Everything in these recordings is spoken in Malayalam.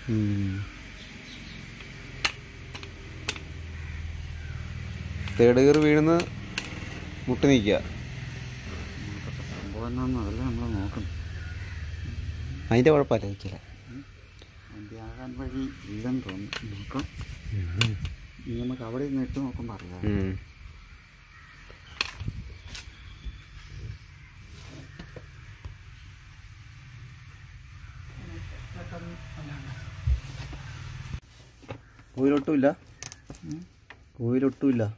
തേർഡ് ഗിയർ വീഴുന്ന മുട്ടി നിൽക്കുക സംഭവം എന്നാന്ന് അതല്ല നമ്മൾ നോക്കണം അതിൻ്റെ കുഴപ്പമില്ല നിൽക്കില്ല വണ്ടി ആകാൻ വഴി ഇല്ലെന്ന് തോന്നുന്നു നോക്കാം ഇനി നമുക്ക് അവിടെ നിന്ന് ഇട്ട് നോക്കുമ്പോൾ അറിയാം കോയിലൊട്ടുമില്ല കോയിലൊട്ടുമില്ല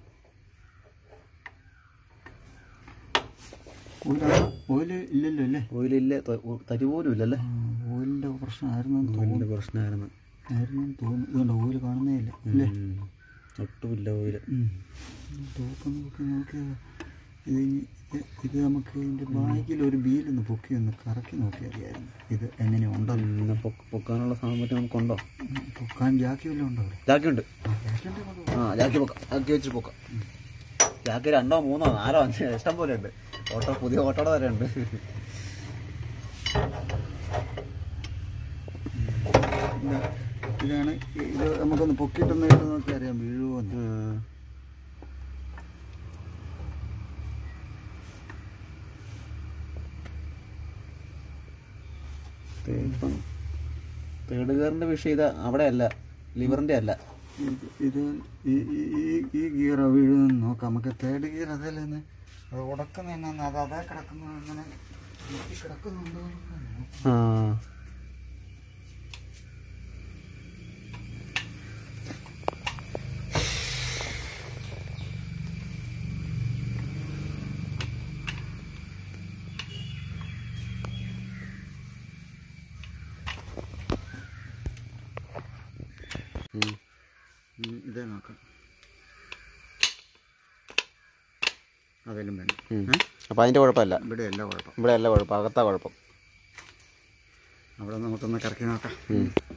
ഓയിൽ ഇല്ലല്ലോ അല്ലേ കോയിലില്ല തരി പോലും ഇല്ലല്ലേ ഓയിലിൻ്റെ പ്രശ്നമായിരുന്നു കോയിലിൻ്റെ പ്രശ്നമായിരുന്നു ആയിരുന്നു തോന്നുന്നു ഇതുകൊണ്ട് ഓയിൽ കാണുന്നേ ഇല്ല അല്ലേ ഉം. ഒട്ടുമില്ല കോയില് തൂക്കം നോക്കി നോക്കി ഇത് ഇനി ഇത് ഇത് നമുക്ക് ഇതിൻ്റെ ബാഗിൽ ഒരു ബീലൊന്ന് പൊക്കി ഒന്ന് കറക്കി നോക്കി അറിയായിരുന്നു ഇത് എങ്ങനെ ഉണ്ടോ പിന്നെ പൊക്ക- പൊക്കാനുള്ള സാധനം പറ്റി നമുക്കുണ്ടോ പൊക്കാൻ ജാക്കി വല്ലതും ഉണ്ടോ അവിടെ ജാക്കിയുണ്ട് ആ, ജാക്കി ഉണ്ടെങ്കിൽ അത് ആ ജാക്കി പൊക്കാം ജാക്കി വെച്ചിട്ട് പൊക്കാം ജാക്കി രണ്ടോ മൂന്നോ നാലോ അഞ്ചോ ഇഷ്ടം പോലെ ഉണ്ട് ഓട്ടോ പുതിയ ഓട്ടോടെ വരെ ഉണ്ട് ഇതാ, ഇതാണ് ഇത് നമുക്കൊന്ന് പൊക്കിയിട്ടൊന്ന് ഇട്ട് നോക്കി അറിയാം വീഴുമോന്ന് ഇപ്പം തേർഡ് ഗിയറിന്റെ വിഷയം ഇത് അവിടെ അല്ല ലിവറിന്റെ അല്ല ഇത് ഇത് ഈ ഈ- ഈ ഈ ഗിയർ വീഴുമെന്ന് നോക്കാം നമുക്ക് തേർഡ് ഗിയർ അതല്ലെന്ന് അത് ഉടക്കുന്ന എന്നാന്ന് അത് അതേ കിടക്കുന്ന അങ്ങനെ മുട്ടി കിടക്കുന്നുണ്ടോ എന്ന് നോക്കാം. ആ ഉം. ഉം, ഇതേ നോക്കാം അതെല്ലാം വേണം ഉം. അപ്പൊ അതിന്റെ കുഴപ്പമില്ല ഇവിടെ അല്ല കുഴപ്പം ഇവിടെ അല്ല കുഴപ്പം അകത്താ കുഴപ്പം അവിടെ നമുക്കൊന്ന് കറക്കി നോക്കാം ഉം.